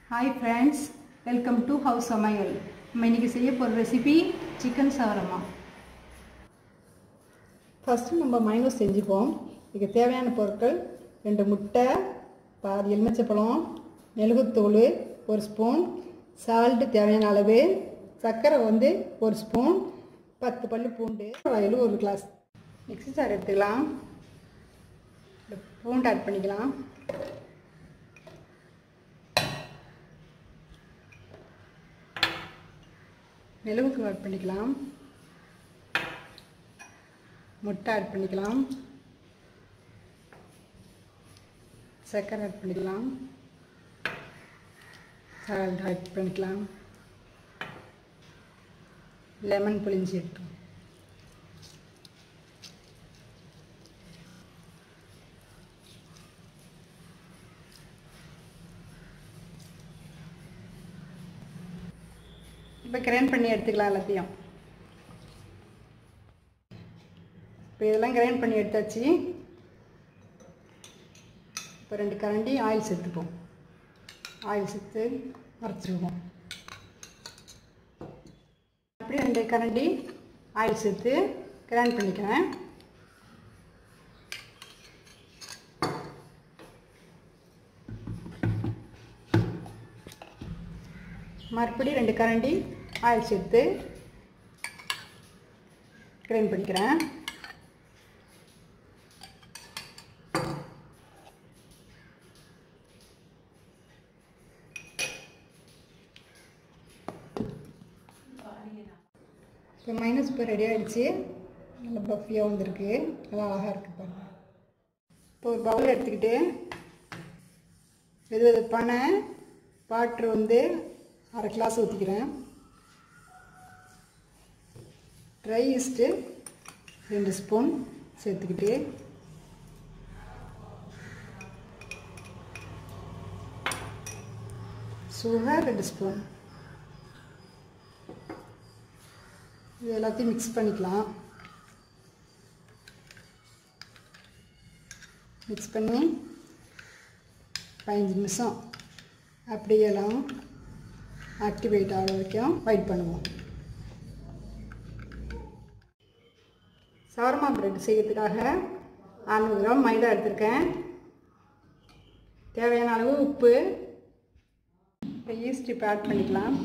hi friends welcome to house சமையல் நம்ம இன்றைக்கி செய்ய போகிற ரெசிபி சிக்கன் சவரமா ஃபஸ்ட்டு நம்ம மைனஸ் செஞ்சுப்போம் இதுக்கு தேவையான பொருட்கள் ரெண்டு முட்டை பாதி எலுமிச்சப்பழம் மிளகுத்தூள் ஒரு ஸ்பூன் சால்ட்டு தேவையான அளவு சர்க்கரை வந்து ஒரு ஸ்பூன் பத்து பல்லு பூண்டு வயலு ஒரு கிளாஸ் மிக்ஸி சார் எடுத்துக்கலாம் இந்த பூண்டு ஆட் பண்ணிக்கலாம் மிளகுக்கு ஆட் பண்ணிக்கலாம் முட்டை ஆட் பண்ணிக்கலாம் சர்க்கரை ஆட் பண்ணிக்கலாம் சால்ட் ஆட் பண்ணிக்கலாம் லெமன் புளிஞ்சி எடுத்தோம் இப்போ கிரைண்ட் பண்ணி எடுத்துக்கலாம் எல்லாத்தையும் இப்போ இதெல்லாம் கிரைண்ட் பண்ணி எடுத்தாச்சு இப்போ ரெண்டு கரண்டி ஆயில் சேர்த்துப்போம் ஆயில் சேர்த்து அரைச்சிருவோம் அப்படியே ரெண்டு கரண்டி ஆயில் சேர்த்து கிரைண்ட் பண்ணிக்கிறேன் மறுபடியும் ரெண்டு கரண்டி ஆயில் சேர்த்து கிரைண்ட் பண்ணிக்கிறேன் இப்போ மைனஸ் இப்போ ரெடி ஆகிடுச்சு நல்லா பஃபியாக வந்திருக்கு நல்லா அழகாக இருக்குது பாருங்க இப்போ ஒரு பவுல் எடுத்துக்கிட்டு வெது வெதுப்பான வாட்ரு வந்து அரை கிளாஸ் ஊற்றிக்கிறேன் ட்ரை ஈஸ்ட்டு ரெண்டு ஸ்பூன் சேர்த்துக்கிட்டு சுகர் ரெண்டு ஸ்பூன் இது எல்லாத்தையும் மிக்ஸ் பண்ணிக்கலாம் மிக்ஸ் பண்ணி பதினஞ்சு நிமிஷம் அப்படியே எல்லாம் ஆக்டிவேட் ஆகிற வரைக்கும் வெயிட் பண்ணுவோம் சவர்மா பிரெட் செய்யறதுக்காக அறுநூறு கிராம் மைதா எடுத்திருக்கேன் தேவையான அளவு உப்பு இப்போ ஈஸ்ட் இப்போ ஆட் பண்ணிக்கலாம்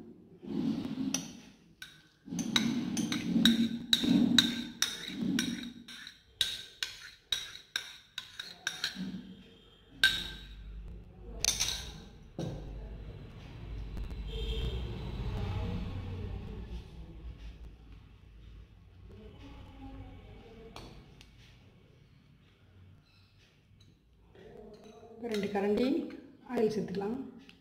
ரெண்டு கரண்டி ஆயில் சேர்த்துக்கலாம்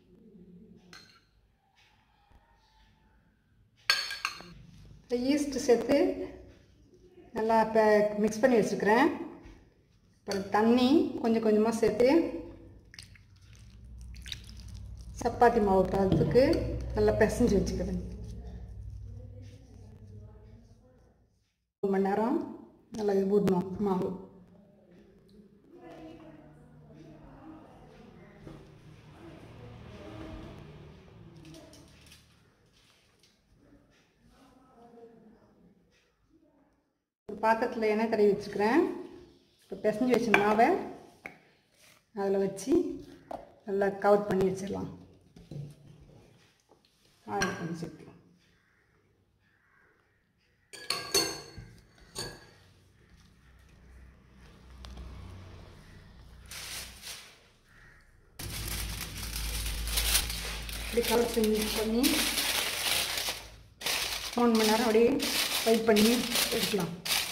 ஈஸ்ட் சேர்த்து நல்லா இப்போ மிக்ஸ் பண்ணி வச்சுருக்கிறேன் அப்புறம் தண்ணி கொஞ்சம் கொஞ்சமாக சேர்த்து சப்பாத்தி மாவு பதத்துக்கு நல்லா பிசைஞ்சு வச்சுக்கிறேன் ஒரு மணி நேரம் நல்லா இது ஊடணும் மாவு ஒரு பாத்திரத்தில் எண்ணெய் தடவி வச்சுக்கிறேன் இப்போ பிசைஞ்சு வச்ச மாவை அதில் வச்சு நல்லா கவர் பண்ணி வச்சிடலாம் ஆயில் பண்ணி சேர்த்துக்கலாம் இப்படி கவர் பண்ணி பண்ணி மூணு மணி நேரம் அப்படியே வெயிட் பண்ணி எடுக்கலாம்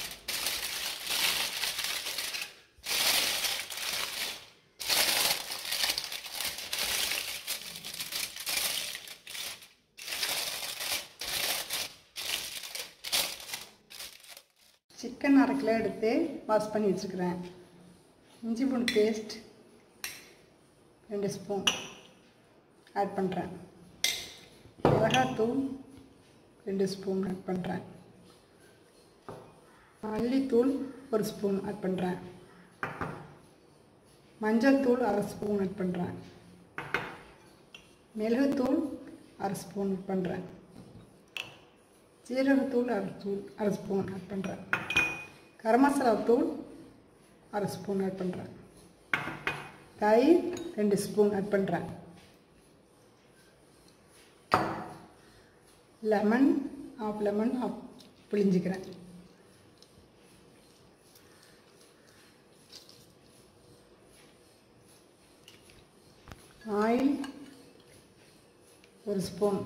சிக்கன் அரை கிலோ எடுத்து வாஷ் பண்ணி வச்சுக்கிறேன் இஞ்சி பூண்டு பேஸ்ட் ரெண்டு ஸ்பூன் ஆட் பண்ணுறேன் மிளகாத்தூள் ரெண்டு ஸ்பூன் ஆட் பண்ணுறேன் மல்லித்தூள் ஒரு ஸ்பூன் ஆட் பண்ணுறேன் மஞ்சள் தூள் அரை ஸ்பூன் ஆட் பண்ணுறேன் மிளகுத்தூள் அரை ஸ்பூன் ஆட் பண்ணுறேன் ஜீரகத்தூள் அரை தூள் அரை ஸ்பூன் ஆட் பண்ணுறேன் கரம் மசாலா தூள் அரை ஸ்பூன் ஆட் பண்ணுறேன் தயிர் ரெண்டு ஸ்பூன் ஆட் பண்ணுறேன் லெமன் ஆஃப் லெமன் ஆஃப் புளிஞ்சிக்கிறேன் ஆயில் ஒரு ஸ்பூன்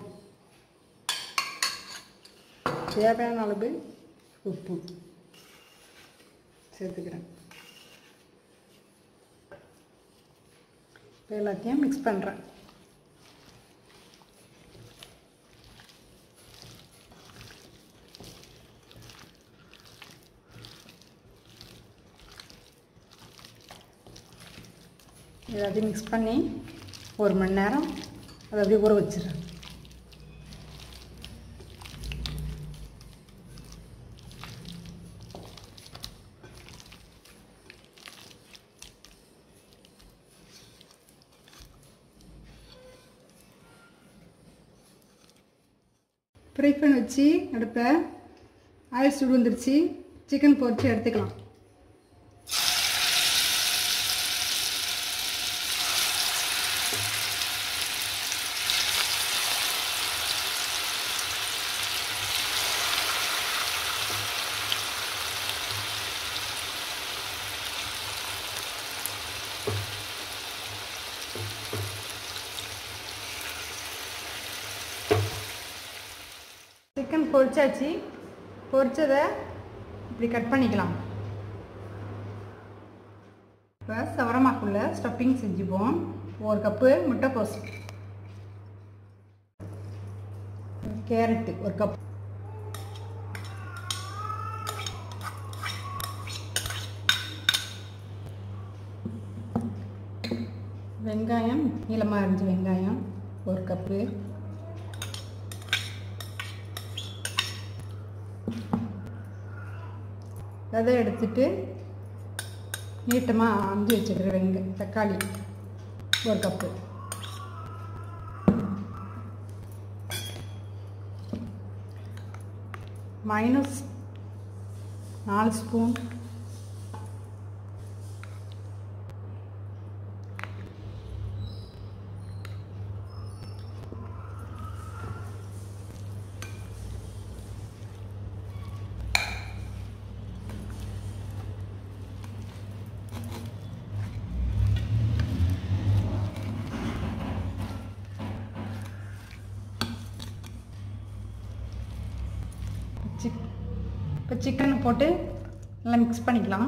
தேவையான அளவு உப்பு சேர்த்துக்கிறேன் இப்போ எல்லாத்தையும் மிக்ஸ் பண்ணுறேன் எல்லாத்தையும் மிக்ஸ் பண்ணி ஒரு மணி நேரம் அதை அப்படியே ஊற வச்சிடுறேன் ஃப்ரை பண்ண வச்சு அடுப்பில் ஆயில் சுடு வந்துருச்சு சிக்கன் பொரிச்சு எடுத்துக்கலாம் சிக்கன் பொரிச்சாச்சு பொரிச்சதை இப்படி கட் பண்ணிக்கலாம் இப்போ சவரமாக்குள்ள ஸ்டஃப்பிங் செஞ்சுப்போம் ஒரு கப்பு முட்டைக்கோஸ் கேரட்டு ஒரு கப் வெங்காயம் நீளமாக இருந்துச்சு வெங்காயம் ஒரு கப்பு விதை எடுத்துட்டு நீட்டமாக அஞ்சு வச்சுக்கிற வெங்க தக்காளி ஒரு கப்பு மைனஸ் நாலு ஸ்பூன் சிக் இப்போ சிக்கனை போட்டு நல்லா மிக்ஸ் பண்ணிக்கலாம்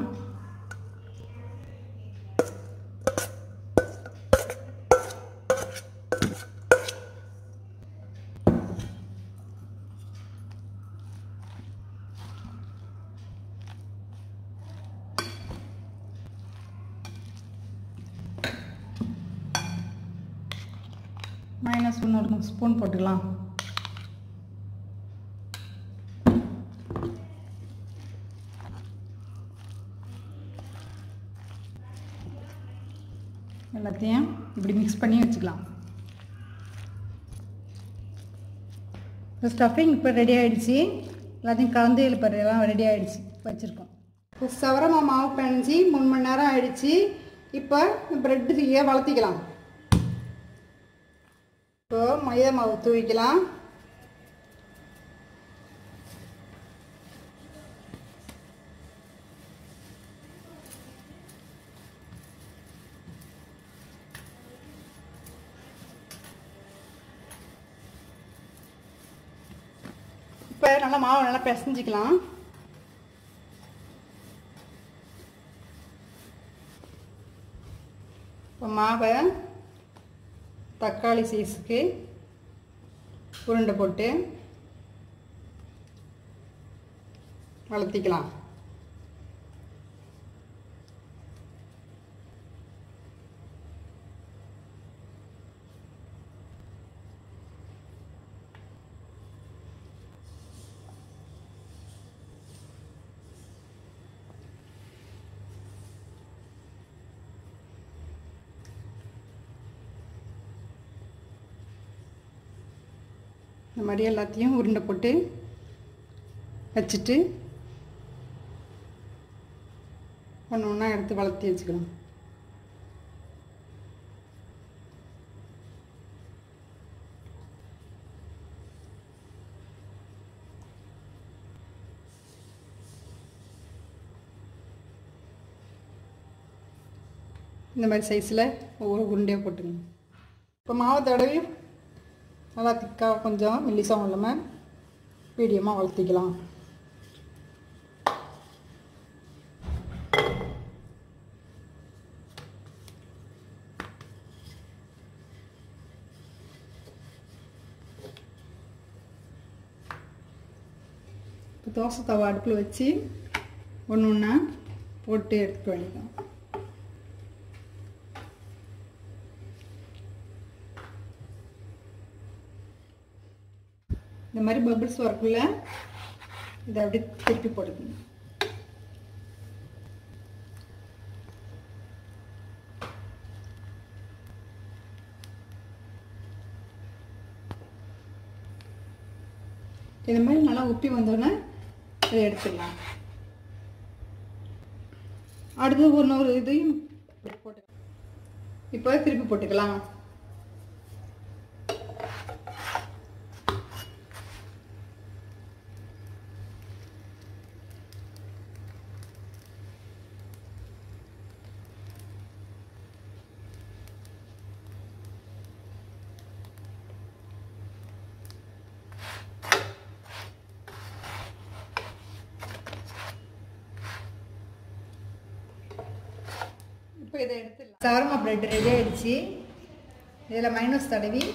மைனஸ் ஒன்று ஸ்பூன் போட்டுக்கலாம் எல்லாத்தையும் இப்படி மிக்ஸ் பண்ணி வச்சுக்கலாம் இப்போ ஸ்டஃபிங் இப்போ ரெடி ஆகிடுச்சு எல்லாத்தையும் கலந்து இப்போ எல்லாம் ரெடி ஆகிடுச்சு வச்சுருக்கோம் இப்போ சவரமா மாவு பிணைஞ்சி மூணு மணி நேரம் ஆயிடுச்சு இப்போ ப்ரெட்டு தீய வளர்த்திக்கலாம் இப்போ மைதா மாவு தூவிக்கலாம் இப்போ நல்லா மாவு நல்லா பிசைஞ்சிக்கலாம் இப்போ மாவை தக்காளி சைஸுக்கு உருண்டை போட்டு வளர்த்திக்கலாம் இந்த மாதிரி எல்லாத்தையும் உருண்டை போட்டு வச்சுட்டு ஒன்று ஒன்றா எடுத்து வளர்த்தி வச்சுக்கலாம் இந்த மாதிரி சைஸில் ஒவ்வொரு உருண்டையாக போட்டுங்க இப்போ மாவு தடவி நல்லா திக்காக கொஞ்சம் மெல்லிசாவும் இல்லாமல் மீடியமாக வளர்த்திக்கலாம் இப்போ தோசை தவா அடுப்பில் வச்சு ஒன்று ஒன்றா போட்டு எடுத்துக்க வேண்டியதான் இந்த மாதிரி பபிள்ஸ் வரக்குள்ள இதை அப்படியே திருப்பி போட்டுக்கணும் இந்த மாதிரி நல்லா உப்பி வந்தோடனே இதை எடுத்துடலாம் அடுத்து இன்னொரு இதையும் போட்டு இப்போ திருப்பி போட்டுக்கலாம் இப்போ இதை எடுத்துடலாம் சாரமா பிரெட் ரெடி ஆயிடுச்சு இதில் மைனஸ் தடவி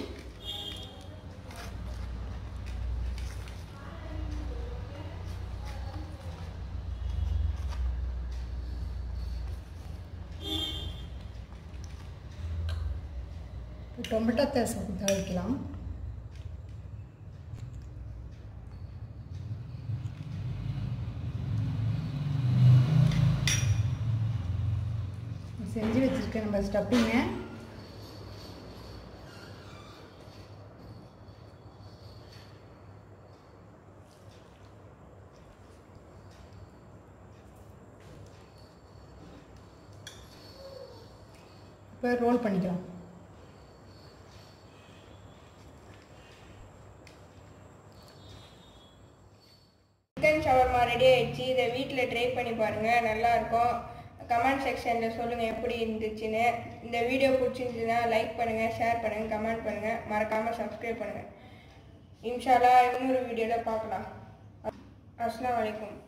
டொமேட்டோ தேசம் தவிக்கலாம் செஞ்சு வச்சுருக்கேன் நம்ம ஸ்டப்பிங்க இப்போ ரோல் பண்ணிக்கலாம் சிக்கன் ஷவர்மா ரெடி ஆயிடுச்சு இதை வீட்டில் ட்ரை பண்ணி பாருங்கள் நல்லாயிருக்கும் கமெண்ட் செக்ஷனில் சொல்லுங்கள் எப்படி இருந்துச்சுன்னு இந்த வீடியோ பிடிச்சிருந்துச்சுன்னா லைக் பண்ணுங்கள் ஷேர் பண்ணுங்கள் கமெண்ட் பண்ணுங்கள் மறக்காமல் சப்ஸ்கிரைப் பண்ணுங்கள் இன்ஷால்லா இன்னொரு வீடியோவில் பார்க்கலாம் அஸ்ஸலாமு அலைக்கும்